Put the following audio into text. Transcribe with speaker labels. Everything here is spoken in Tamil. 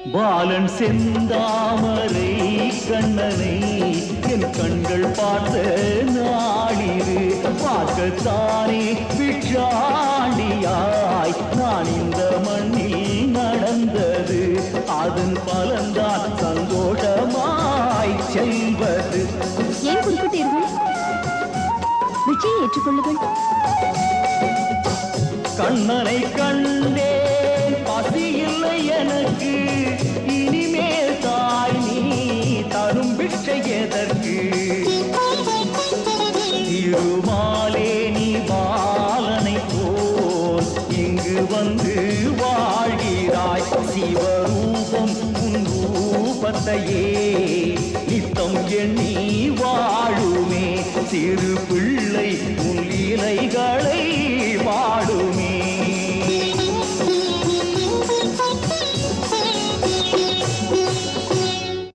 Speaker 1: பாலன் செந்தாமரை கண்ணனை என் கண்கள் பார்த்த நாளிது பார்க்கத்தானே பிச்சாண்டியாய் நான் இந்த மண்ணில் நடந்தது அதன் பலன்தான் சந்தோஷமாய் செல்வது
Speaker 2: ஏன் குறிப்பிட்டீர்கள் பிச்சையை ஏற்றுக்கொள்ளுங்கள்
Speaker 1: கண்ணனை கண்டேன் பசி இல்லை எனக்கு இனிமேல் தாய் நீ தரும் பிச்சை எதற்கு திருமாலே நீ பாலனை போல் இங்கு வந்து வாழ்கிறாய் சிவரூபம் உன் ரூபத்தையே நித்தம் எண்ணி வாழுமே சிறு பிள்ளை உன் லீலைகளை வாழுமே